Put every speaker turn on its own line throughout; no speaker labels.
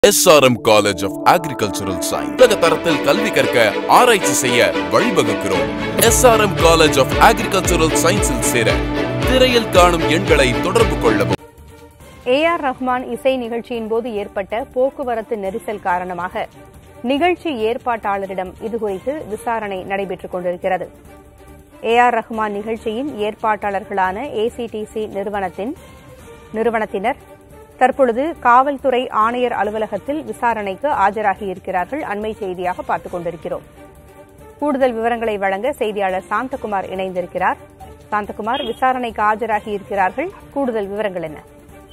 SRM college of agricultural science உலக தரத்தில் கல்வி கற்க ஆராய்ச்சி செய்ய வழிவகுக்கிறோம் எஸ்ஆர்எம் காலேஜ் ஆஃப் அக்ரிகல்ச்சரல் சயின்ஸில் சேர திரையில் காணும் எண்களை தொடர்பு கொள்ளவும்
ஏ ஆர் ரஹ்மான் இசை நிகழ்ச்சியின் போது ஏற்பட்ட போக்குவரத்து நெரிசல் காரணமாக நிகழ்ச்சி ஏற்பாட்டாளரிடம் இதுகுறித்து விசாரணை நடைபெற்றுக் கொண்டிருக்கிறது ஏ ஆர் ரஹ்மான் நிகழ்ச்சியின் ஏற்பாட்டாளர்களான ஏசிடிசி நிறுவனத்தின் நிறுவனத்தினர் தற்பொழுது காவல்துறை ஆணையர் அலுவலகத்தில் விசாரணைக்கு ஆஜராகியிருக்கிறார்கள் அண்மை செய்தியாக பார்த்துக் கொண்டிருக்கிறோம் கூடுதல் விவரங்களை வழங்க செய்தியாளர் சாந்தகுமார் இணைந்திருக்கிறார் சாந்தகுமார் விசாரணைக்கு ஆஜராகியிருக்கிறார்கள் கூடுதல் விவரங்கள் என்ன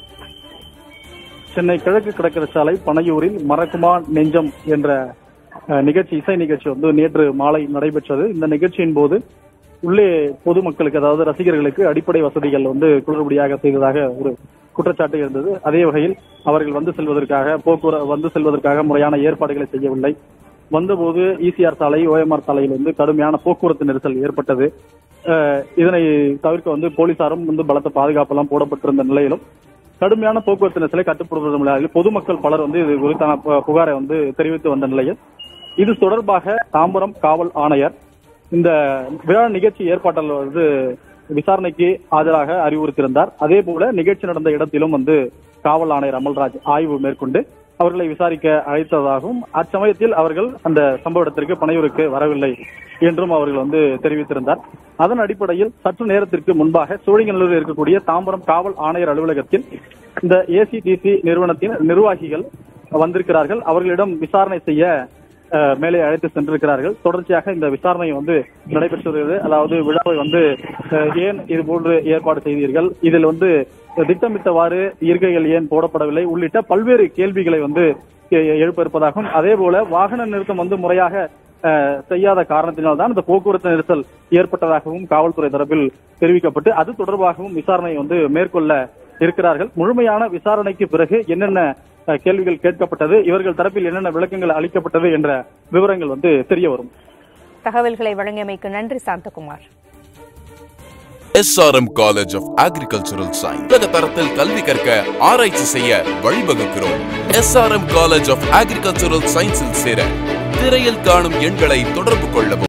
சென்னை கிழக்கு கடற்கரை சாலை பனையூரில் மறக்குமா நெஞ்சம் என்ற அஹ், நிகழ்ச்சி இசை நிகழ்ச்சி வந்து நேற்று மாலை நடைபெற்றது இந்த நிகழ்ச்சியின் போது உள்ளே பொதுமக்களுக்கு அதாவது ரசிகர்களுக்கு அடிப்படை வசதிகள் வந்து குளறுபடியாக செய்ததாக ஒரு குற்றச்சாட்டு இருந்தது அதே வகையில் அவர்கள் வந்து செல்வதற்காக போக்குவரத்து வந்து செல்வதற்காக முறையான ஏற்பாடுகளை செய்யவில்லை வந்தபோது இசிஆர் சாலை ஓஎம்ஆர் சாலையில் வந்து கடுமையான போக்குவரத்து நெரிசல் ஏற்பட்டது அஹ், இதனை தவிர்க்க வந்து போலீசாரும் வந்து பலத்த பாதுகாப்பெல்லாம் போடப்பட்டிருந்த நிலையிலும் கடுமையான போக்குவரத்து நெரிசலை கட்டுப்படுத்தும் நிலையில் பொதுமக்கள் பலர் வந்து இது குறித்தான பு- புகாரை வந்து தெரிவித்து வந்த நிலையில் இது தொடர்பாக தாம்பரம் காவல் ஆணையர் இந்த விழா நிகழ்ச்சி ஏற்பாட்டாளர் வந்து விசாரணைக்கு ஆஜராக அறிவுறுத்தியிருந்தார் அதே போல நிகழ்ச்சி நடந்த இடத்திலும் வந்து காவல் ஆணையர் அமல்ராஜ் ஆய்வு மேற்கொண்டு அவர்களை விசாரிக்க அழைத்ததாகவும் அச்சமயத்தில் அவர்கள் அந்த சம்பவ இடத்திற்கு பனையூருக்கு வரவில்லை என்றும் அவர்கள் வந்து தெரிவித்திருந்தார் அதன் அடிப்படையில் சற்று நேரத்திற்கு முன்பாக சோழிங்கநல்லூரில் இருக்கக்கூடிய தாம்பரம் காவல் ஆணையர் அலுவலகத்தில் இந்த ஏசிடிசி நிறுவனத்தின் நிர்வாகிகள் வந்திருக்கிறார்கள் அவர்களிடம் விசாரணை செய்ய அஹ், மேலே அழைத்து சென்றிருக்கிறார்கள் தொடர்ச்சியாக இந்த விசாரணை வந்து நடைபெற்று வருகிறது அதாவது விழாவை வந்து அஹ், ஏன் இது போன்று ஏற்பாடு செய்தீர்கள் இதில் வந்து திட்டமிட்டவாறு இருக்கைகள் ஏன் போடப்படவில்லை உள்ளிட்ட பல்வேறு கேள்விகளை வந்து எ- எழுப்ப இருப்பதாகவும் அதே போல வாகன நிறுத்தம் வந்து முறையாக அஹ், செய்யாத காரணத்தினால்தான் இந்த போக்குவரத்து நெரிசல் ஏற்பட்டதாகவும் காவல்துறை தரப்பில் தெரிவிக்கப்பட்டு அது தொடர்பாகவும் விசாரணை வந்து மேற்கொள்ள இருக்கிறார்கள் முழுமையான விசாரணைக்கு பிறகு என்னென்ன அஹ், கேள்விகள் கேட்கப்பட்டது இவர்கள் தரப்பில் என்னென்ன விளக்கங்கள் அளிக்கப்பட்டது என்ற விவரங்கள் வந்து தெரிய வரும்
தகவல்களை வழங்கியமைக்கு நன்றி Santhakumar
SRM college of agricultural science உலக தரத்தில் கல்வி கற்க ஆராய்ச்சி செய்ய வழிவகுக்கிறோம் எஸ்ஆர்எம் காலேஜ் ஆஃப் அக்ரிகல்ச்சரல் சயின்ஸில் சேர திரையில் காணும் எண்களை தொடர்பு கொள்ளவும்